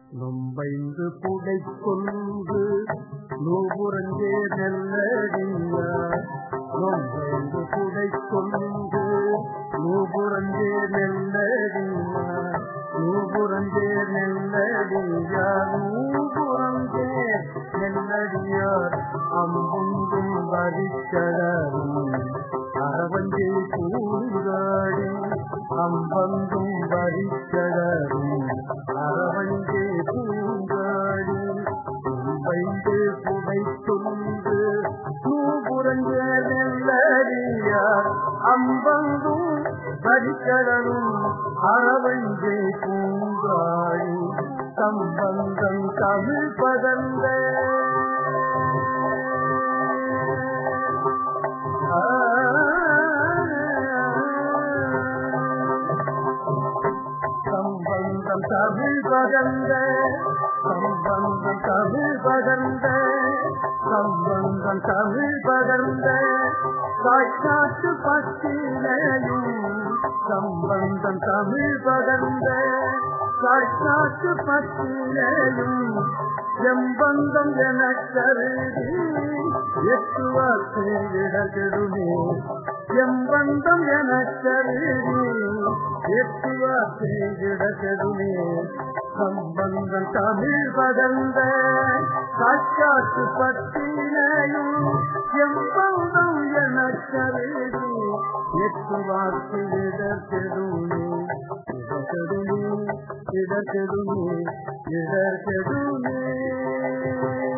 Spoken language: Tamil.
நொம்பைந்து புடை கொண்டு நூபுரஞ்சே நெல்லடியார் நொம்பைந்து புடை கொண்டு நூபுரஞ்சே நெல்லடியார் நூபுரஞ்சே நெல்லடியார் நூபுரஞ்சே நெல்லடியார் அம்புங்கும் வரிச்சடரும் அரவஞ்சே பூங்காடி அம்பந்தும் வரிச்சடரும் அரவஞ்சே பூங்காடி வைந்து புடை கொண்டு நூபுரஞ்ச நெல்லடியார் அம்பந்தும் வரிச்சடரும் அரவஞ்சே பூங்காடி சம்பந்தம் தமிழ் பதந்த சம்பந்தம் தமிழ் பகந்த சம்பந்தம் தமிழ் பகந்த சம்பந்தம் தமிழ் பகந்த சாட்சாத்து பத்தினையும் சம்பந்தம் தமிழ் பகந்த சாட்சாத்து பத்தினையும் எம்பந்தம் என கருதி எட்டுவாக்கு இடகெடுமே எம்பந்தம் என கருதி எட்டுவாக்கு இடகெடுமே சம்பந்தம் தமிழ் பகந்த சாட்சாத்து பத்தினையும் எம்பந்தம் என கருதி எட்டுவாக்கு இடகெடுமே இடகெடுமே இடகெடுமே இடகெடுமே